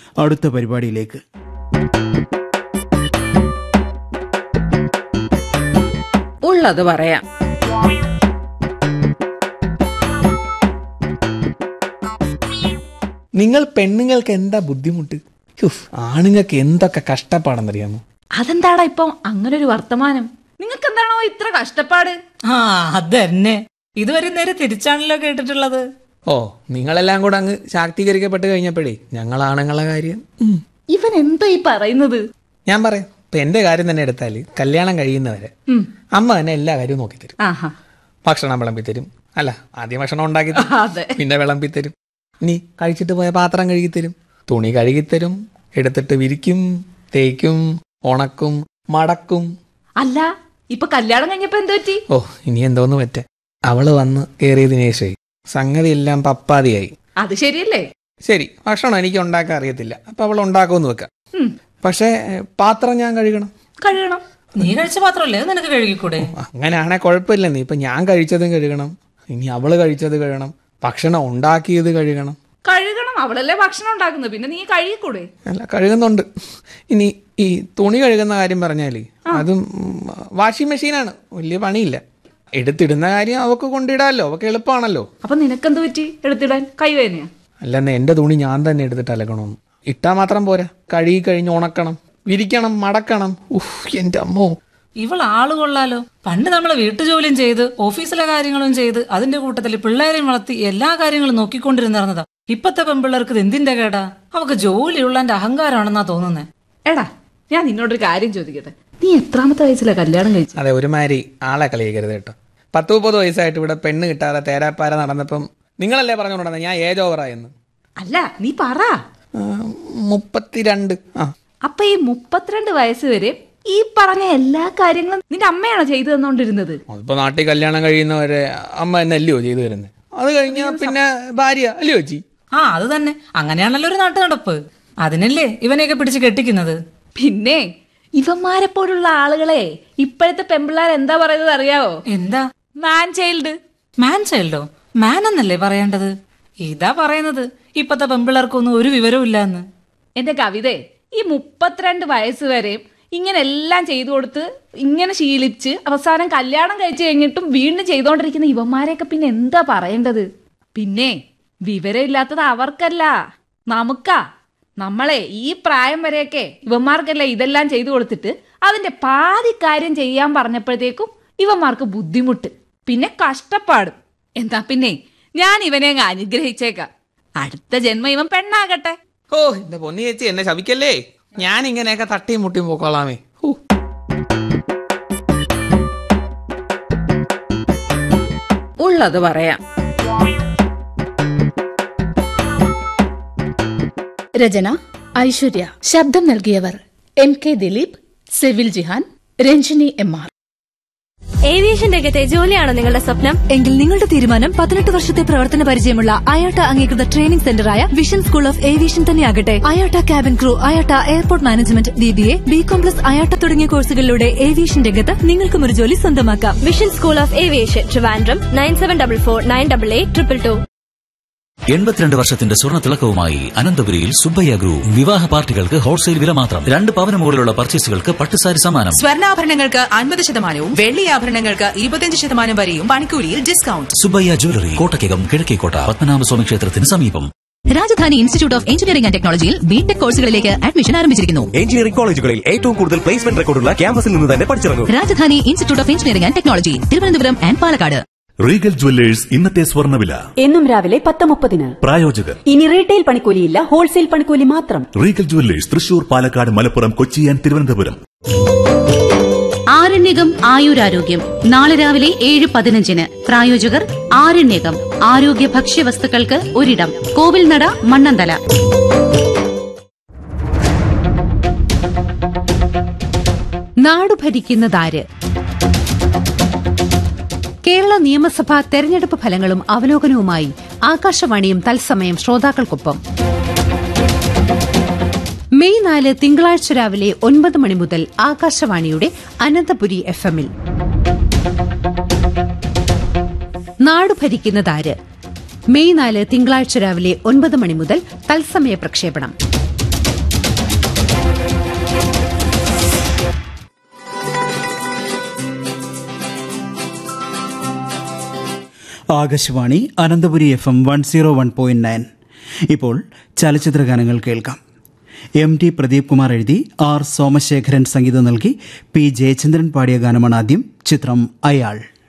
അടുത്ത പരിപാടിയിലേക്ക് ഉള്ളത് പറയാം നിങ്ങൾ പെണ്ണുങ്ങൾക്ക് എന്താ ബുദ്ധിമുട്ട് ഹുഫ്, ആണുങ്ങൾക്ക് എന്തൊക്കെ കഷ്ടപ്പാടെന്നറിയാമോ അതെന്താടാ ഇപ്പൊ അങ്ങനെ ഒരു വർത്തമാനം നിങ്ങൾക്ക് എന്താണോ ഇത്ര കഷ്ടപ്പാട് ആ അതന്നെ ഇതുവരെ നേരെ തിരിച്ചാണല്ലോ കേട്ടിട്ടുള്ളത് ഓ നിങ്ങളെല്ലാം കൂടെ അങ്ങ് ശാക്തീകരിക്കപ്പെട്ട് കഴിഞ്ഞപ്പോഴേ ഞങ്ങൾ ആണുങ്ങളെ കാര്യം ഉം. ഇവൻ എന്താ ഈ പറയുന്നത് ഞാൻ പറയാം ഇപ്പൊ എന്റെ കാര്യം തന്നെ എടുത്താൽ കല്യാണം കഴിയുന്നവരെ ഉം. അമ്മ തന്നെ എല്ലാ കാര്യവും നോക്കി തരും ആഹാ ഭക്ഷണം വിളമ്പി തരും അല്ല ആദ്യം ഭക്ഷണം ഉണ്ടാക്കി തരും അതെ പിന്നെ വിളമ്പി തരും ഇനി കഴിച്ചിട്ട് പോയ പാത്രം കഴുകി തരും തുണി കഴുകി തരും എടുത്തിട്ട് വിരിക്കും തേക്കും ഉണക്കും മടക്കും അല്ല ഇപ്പൊ കല്യാണം കഴിഞ്ഞപ്പോ എന്ത് പറ്റി ഓ ഇനി എന്തോന്ന് പറ്റേ അവള് വന്ന് കയറിയതിനു ശേഷമേ സംഗതി എല്ലാം പപ്പാതിയായി അത് ശരിയല്ലേ ശരി ഭക്ഷണം എനിക്ക് ഉണ്ടാക്കാൻ അറിയത്തില്ല അപ്പൊ അവൾ ഉണ്ടാക്കുമെന്ന് വെക്കാം ഉം. പക്ഷേ പാത്രം ഞാൻ കഴുകണം കഴുകണം നീ കഴിച്ച പാത്രമല്ലേ അത് നിനക്ക് കഴുകിക്കൂടെ അങ്ങനെയാണെ കുഴപ്പമില്ല നീ ഇപ്പൊ ഞാൻ കഴിച്ചതും കഴുകണം ഇനി അവള് കഴിച്ചത് കഴുകണം ഭക്ഷണം ഉണ്ടാക്കിയത് കഴുകണം കഴുകണം അവളല്ലേ ഭക്ഷണം ഉണ്ടാക്കുന്നത് പിന്നെ നീ കഴുകിക്കൂടെ അല്ല കഴുകുന്നുണ്ട് ഇനി ഈ തുണി കഴുകുന്ന കാര്യം പറഞ്ഞാല് അതും വാഷിംഗ് മെഷീനാണ് വലിയ പണിയില്ല എടുത്തിടുന്ന കാര്യം അവക്ക് കൊണ്ടിടാമല്ലോ അവക്ക് എളുപ്പമാണല്ലോ അപ്പൊ നിനക്കെന്ത് പറ്റി എടുത്തിടാൻ കൈവേനയാ അല്ലെന്ന് എൻ്റെ തുണി ഞാൻ തന്നെ എടുത്തിട്ട് അലക്കണമെന്ന് ഇട്ടാൽ മാത്രം പോരാ കഴുകി കഴിഞ്ഞ് ഉണക്കണം വിരിക്കണം മടക്കണം ഉഫ് എൻ്റെ അമ്മോ ഇവൾ ആള് കൊള്ളാലോ പണ്ട് നമ്മള് വീട്ടുജോലിയും ചെയ്ത് ഓഫീസിലെ കാര്യങ്ങളും ചെയ്ത് അതിന്റെ കൂട്ടത്തിൽ പിള്ളേരെയും വളർത്തി എല്ലാ കാര്യങ്ങളും നോക്കിക്കൊണ്ടിരുന്നിരുന്നതാ ഇപ്പത്തെ പെൺപിള്ളേർക്ക് ഇത് എന്തിന്റെ കേടാ അവക്ക് ജോലിയുള്ളതിന്റെ അഹങ്കാരമാണെന്നാ തോന്നുന്നേ എടാ ഞാൻ നിന്നോടൊരു കാര്യം ചോദിക്കട്ടെ നീ എത്രാമത്തെ വയസ്സിലാ കല്യാണം കഴിച്ചു അതെ ഒരുമാതിരി ആളെ കളിയിക്കരുത് കേട്ടോ പത്ത് മുപ്പത് വയസ്സായിട്ട് ഇവിടെ പെണ്ണ് കിട്ടാതെ തേരാപ്പാര നടന്നപ്പം നിങ്ങളല്ലേ പറഞ്ഞുകൊണ്ടിരുന്നത് ഞാൻ ഏജ് ഓവറായെന്ന് അല്ല നീ പറ ആ, മുപ്പത്തിരണ്ട് ആ അപ്പൊ ഈ മുപ്പത്തിരണ്ട് വയസ്സ് വരെ ഈ പറഞ്ഞ എല്ലാ കാര്യങ്ങളും നിന്റെ അമ്മയാണോ ചെയ്തു തന്നോണ്ടിരുന്നത് അതിപ്പോ നാട്ടിൽ കല്യാണം കഴിയുന്നവരെ അമ്മ തന്നെ അല്ലയോ ചെയ്തു തരുന്നത് അത് കഴിഞ്ഞാൽ പിന്നെ ഭാര്യ അല്ലയോ ചേച്ചി ആ അത് തന്നെ അങ്ങനെയാണല്ലോ ഒരു നാട്ടു നടപ്പ് അതിനല്ലേ ഇവനെയൊക്കെ പിടിച്ച് കെട്ടിക്കുന്നത് പിന്നെ ഇവന്മാരെ പോലുള്ള ആളുകളെ ഇപ്പോഴത്തെ പെമ്പിള്ളാർ എന്താ പറയുന്നത് അറിയാവോ എന്താ മാൻ ചൈൽഡ് മാൻ ചൈൽഡോ മാൻ എന്നല്ലേ പറയേണ്ടത് ഇതാ പറയുന്നത് ഇപ്പത്തെ പെൺപിള്ളേർക്കൊന്നും ഒരു വിവരവും ഇല്ലാന്ന് എന്റെ കവിതേ ഈ മുപ്പത്തിരണ്ട് വയസ്സ് വരെ ഇങ്ങനെ എല്ലാം ചെയ്തു കൊടുത്ത് ഇങ്ങനെ ശീലിച്ച് അവസാനം കല്യാണം കഴിച്ചു കഴിഞ്ഞിട്ടും വീണ്ടും ചെയ്തുകൊണ്ടിരിക്കുന്ന ഇവന്മാരെയൊക്കെ പിന്നെ എന്താ പറയേണ്ടത് പിന്നെ വിവരമില്ലാത്തത് അവർക്കല്ല നമുക്കാ നമ്മളെ ഈ പ്രായം വരെയൊക്കെ ഇവന്മാർക്കല്ലേ ഇതെല്ലാം ചെയ്തു കൊടുത്തിട്ട് അതിന്റെ പാതി കാര്യം ചെയ്യാൻ പറഞ്ഞപ്പോഴത്തേക്കും ഇവന്മാർക്ക് ബുദ്ധിമുട്ട് പിന്നെ കഷ്ടപ്പാടും എന്താ പിന്നെ ഞാൻ ഇവനെ അങ്ങ് അനുഗ്രഹിച്ചേക്കാം അടുത്ത ജന്മം ഇവൻ പെണ്ണാകട്ടെ ഓ എന്റെ പൊന്നി ചേച്ചി എന്നെ ശപിക്കല്ലേ ഞാൻ ഇങ്ങനെയൊക്കെ തട്ടിയും മുട്ടിയും പോക്കോളാമേ ഹൂ. ഉള്ളത് പറയാം രചന ഐശ്വര്യ ശബ്ദം നൽകിയവർ M K Dileep Sevil Jihan Ranjini M R aviation രംഗത്തെ ജോലിയാണോ നിങ്ങളുടെ സ്വപ്നം എങ്കിൽ നിങ്ങളുടെ തീരുമാനം പതിനെട്ട് വർഷത്തെ പ്രവർത്തന പരിചയമുള്ള അയോട്ട അംഗീകൃത ട്രെയിനിംഗ് സെന്ററായ വിഷൻ സ്കൂൾ ഓഫ് ഏവിയേഷൻ തന്നെയാകട്ടെ IATA cabin crew IATA airport management B B A B കോംപ്ലസ് അയോട്ട തുടങ്ങിയ കോഴ്സുകളിലൂടെ ഏവിയേഷൻ രംഗത്ത് നിങ്ങൾക്കും ഒരു ജോലി സ്വന്തമാക്കാം vision school of aviation Trivandrum nine seven double four nine double eight triple two എൺപത്തിരണ്ട് വർഷത്തിന്റെ സ്വർണ്ണ തിളക്കവുമായി അനന്തപുരിയിൽ സുബ്ബയ്യ ഗ്രൂപ്പ് വിവാഹ പാർട്ടികൾക്ക് ഹോൾസെയിൽ വില മാത്രം രണ്ട് പവന് മുകളിലുള്ള പർച്ചേസുകൾക്ക് പട്ടുസാരി സമ്മാനം സ്വർണ്ണാഭരണങ്ങൾക്ക് അൻപത് ശതമാനവും വെള്ളി ആഭരണങ്ങൾക്ക് ഇരുപത്തിയഞ്ച് ശതമാനം വരെയും പണിക്കൂലിയിൽ ഡിസ്കൗണ്ട് സുബ്ബയ്യ ജ്വല്ലറി കോട്ടയ്ക്കകം കിഴക്കേക്കോട്ട പത്മനാഭസ്വാമി ക്ഷേത്രത്തിന് സമീപം Rajadhani institute of engineering and ടെക്നോളജിയിൽ ബിടെക് കോഴ്സുകളിലേക്ക് അഡ്മിഷൻ ആരംഭിച്ചിരിക്കുന്നു എഞ്ചിനീയറിംഗ് കോളേജുകളിൽ ഏറ്റവും കൂടുതൽ പ്ലേസ്മെന്റ് റെക്കോർഡുള്ള ക്യാമ്പസിൽ നിന്ന് തന്നെ പഠിച്ചിറങ്ങും Rajadhani institute of engineering and technology Thiruvananthapuram and Palakkad Regal jewellers ഇന്നത്തെ സ്വർണ്ണവില എന്നും രാവിലെ പത്ത് മുപ്പതിന് പ്രായോജകർ ഇനി റീറ്റെയിൽ പണിക്കൂലിയില്ല ഹോൾസെയിൽ പണിക്കൂലി മാത്രം Regal jewellers Thrissur Palakkad Malappuram Kochi and Thiruvananthapuram Aranyakam ആയുരാരോഗ്യം നാളെ രാവിലെ ഏഴ് പതിനഞ്ചിന് പ്രായോജകർ ആരണ്യകം ആരോഗ്യ ഭക്ഷ്യവസ്തുക്കൾക്ക് ഒരിടം കോവിൽനട മണ്ണന്തല നാടു ഭരിക്കുന്നതാര് കേരള നിയമസഭാ തെരഞ്ഞെടുപ്പ് ഫലങ്ങളും അവലോകനവുമായി ആകാശവാണിയും തത്സമയം ശ്രോതാക്കൾക്കൊപ്പം മെയ് നാല് തിങ്കളാഴ്ച രാവിലെ ഒൻപത് മണി മുതൽ ആകാശവാണിയുടെ അനന്തപുരി എഫ് എമ്മിൽ നാടു ഭരിക്കുന്നതാര് മെയ് നാല് തിങ്കളാഴ്ച രാവിലെ ഒൻപത് മണി മുതൽ തത്സമയ പ്രക്ഷേപണം Akashvani Ananthapuri F M one zero one point nine ഇപ്പോൾ ചലച്ചിത്ര ഗാനങ്ങൾ കേൾക്കാം എം ടി പ്രദീപ് കുമാർ എഴുതി ആർ സോമശേഖരൻ സംഗീതം നൽകി പി ജയചന്ദ്രൻ പാടിയ ഗാനമാണ് ആദ്യം ചിത്രം അയാൾ